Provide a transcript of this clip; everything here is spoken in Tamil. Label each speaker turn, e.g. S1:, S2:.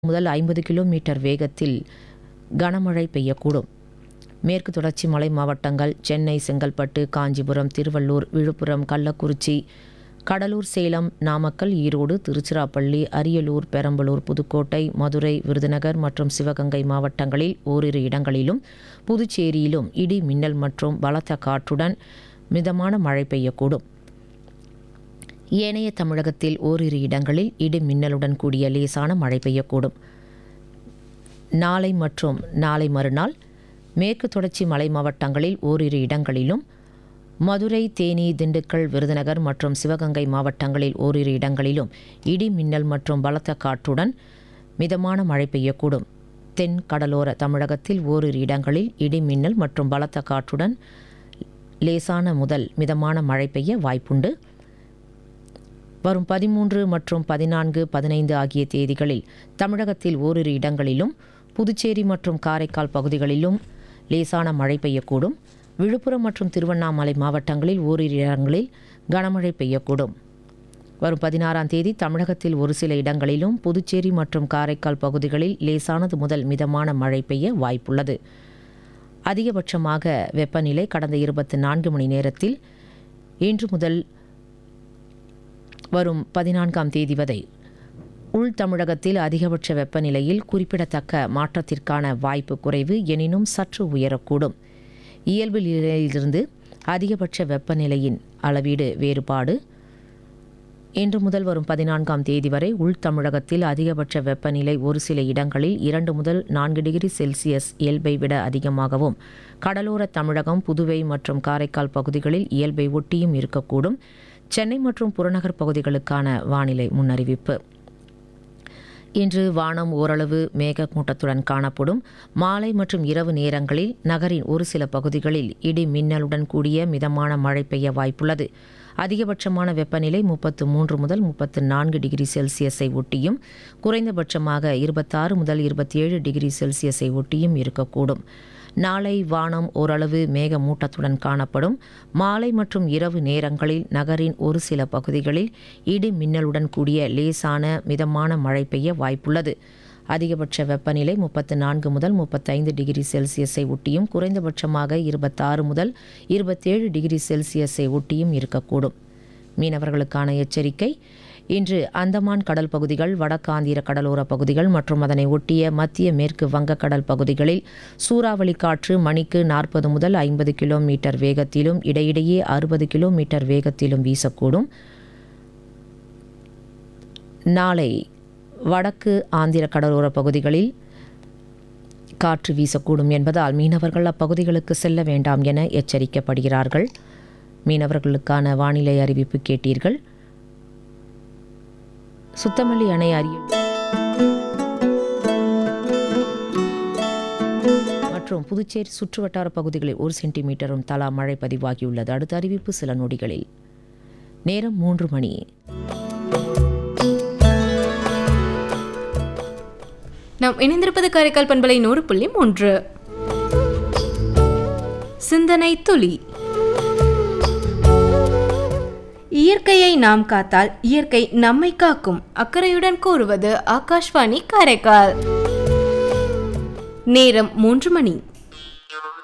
S1: முதல் ஐம்பது கிலோமீட்டர் வேகத்தில் கனமழை பெய்யக்கூடும் மேற்கு தொடர்ச்சி மலை மாவட்டங்கள் சென்னை செங்கல்பட்டு காஞ்சிபுரம் திருவள்ளூர் விழுப்புரம் கள்ளக்குறிச்சி கடலூர் சேலம் நாமக்கல் ஈரோடு திருச்சிராப்பள்ளி அரியலூர் பெரம்பலூர் புதுக்கோட்டை மதுரை விருதுநகர் மற்றும் சிவகங்கை மாவட்டங்களில் ஓரிரு இடங்களிலும் புதுச்சேரியிலும் இடி மின்னல் மற்றும் பலத்த காற்றுடன் மிதமான மழை பெய்யக்கூடும் ஏனைய தமிழகத்தில் ஓரிரு இடங்களில் இடி மின்னலுடன் கூடிய லேசான மழை பெய்யக்கூடும் நாளை மற்றும் நாளை மறுநாள் மேற்கு தொடர்ச்சி மலை மாவட்டங்களில் ஓரிரு இடங்களிலும் மதுரை தேனி திண்டுக்கல் விருதுநகர் மற்றும் சிவகங்கை மாவட்டங்களில் ஓரிரு இடங்களிலும் இடி மின்னல் மற்றும் பலத்த காற்றுடன் மிதமான மழை பெய்யக்கூடும் தென் கடலோர தமிழகத்தில் ஓரிரு இடங்களில் இடி மின்னல் மற்றும் பலத்த காற்றுடன் லேசான முதல் மிதமான மழை பெய்ய வாய்ப்புண்டு வரும் பதிமூன்று மற்றும் பதினான்கு பதினைந்து ஆகிய தேதிகளில் தமிழகத்தில் ஓரிரு இடங்களிலும் புதுச்சேரி மற்றும் காரைக்கால் பகுதிகளிலும் லேசான மழை பெய்யக்கூடும் விழுப்புரம் மற்றும் திருவண்ணாமலை மாவட்டங்களில் ஓரிரு இடங்களில் கனமழை பெய்யக்கூடும் வரும் பதினாறாம் தேதி தமிழகத்தில் ஒரு சில இடங்களிலும் புதுச்சேரி மற்றும் காரைக்கால் பகுதிகளில் லேசானது முதல் மிதமான மழை பெய்ய வாய்ப்புள்ளது அதிகபட்சமாக வெப்பநிலை கடந்த இருபத்தி நான்கு மணி நேரத்தில் இன்று முதல் வரும் பதினான்காம் தேதி வரை உள் தமிழகத்தில் அதிகபட்ச வெப்பநிலையில் குறிப்பிடத்தக்க மாற்றத்திற்கான வாய்ப்பு குறைவு எனினும் சற்று உயரக்கூடும் இயல்பு நிலையிலிருந்து அதிகபட்ச வெப்பநிலையின் அளவீடு வேறுபாடு இன்று முதல் வரும் பதினான்காம் தேதி வரை உள் தமிழகத்தில் அதிகபட்ச வெப்பநிலை ஒரு சில இடங்களில் இரண்டு முதல் நான்கு டிகிரி செல்சியஸ் இயல்பை விட அதிகமாகவும் கடலோர தமிழகம் புதுவை மற்றும் காரைக்கால் பகுதிகளில் இயல்பை ஒட்டியும் இருக்கக்கூடும் சென்னை மற்றும் புறநகர் பகுதிகளுக்கான வானிலை முன்னறிவிப்பு இன்று வானம் ஓரளவு மேகமூட்டத்துடன் காணப்படும் மாலை மற்றும் இரவு நேரங்களில் நகரின் ஒரு சில பகுதிகளில் இடி மின்னலுடன் கூடிய மிதமான மழை பெய்ய வாய்ப்புள்ளது அதிகபட்சமான வெப்பநிலை முப்பத்து மூன்று முதல் முப்பத்து நான்கு டிகிரி செல்சியஸை ஒட்டியும் குறைந்தபட்சமாக இருபத்தாறு முதல் இருபத்தி ஏழு டிகிரி செல்சியஸை ஒட்டியும் இருக்கக்கூடும் நாளை வானம் ஓரளவு மேகமூட்டத்துடன் காணப்படும் மாலை மற்றும் இரவு நேரங்களில் நகரின் ஒரு சில பகுதிகளில் இடி மின்னலுடன் கூடிய லேசான மிதமான மழை பெய்ய வாய்ப்புள்ளது அதிகபட்ச வெப்பநிலை முப்பத்து நான்கு முதல் முப்பத்தைந்து டிகிரி செல்சியஸை ஒட்டியும் குறைந்தபட்சமாக இருபத்தாறு முதல் இருபத்தேழு டிகிரி செல்சியஸை ஒட்டியும் இருக்கக்கூடும் மீனவர்களுக்கான எச்சரிக்கை இன்று அந்தமான் கடல் பகுதிகள் வடக்காந்திர கடலோர பகுதிகள் மற்றும் அதனை ஒட்டிய மத்திய மேற்கு வங்கக்கடல் பகுதிகளில் சூறாவளி காற்று மணிக்கு நாற்பது முதல் ஐம்பது கிலோமீட்டர் வேகத்திலும் இடையிடையே அறுபது கிலோமீட்டர் வேகத்திலும் வீசக்கூடும் நாளை வடக்கு ஆந்திர கடலோர பகுதிகளில் காற்று வீசக்கூடும் என்பதால் மீனவர்கள் அப்பகுதிகளுக்கு செல்ல வேண்டாம் என எச்சரிக்கப்படுகிறார்கள் மீனவர்களுக்கான வானிலை அறிவிப்பு கேட்டீர்கள் சுத்தமல்லி அணை அருகில் மற்றும் புதுச்சேரி சுற்றுவட்டார பகுதிகளில் ஒரு சென்டிமீட்டரும் தலா மழை பதிவாகியுள்ளது அடுத்த அறிவிப்பு சில நொடிகளில் நேரம் மூன்று மணி
S2: நாம் இணைந்திருப்பது காரைக்கால் பண்பலை நூறு புள்ளி மூன்று சிந்தனை துளி இயற்கையை நாம் காத்தால் இயற்கை நம்மை காக்கும் அக்கறையுடன் கூறுவது ஆகாஷ்வாணி காரைக்கால் நேரம் மூன்று மணி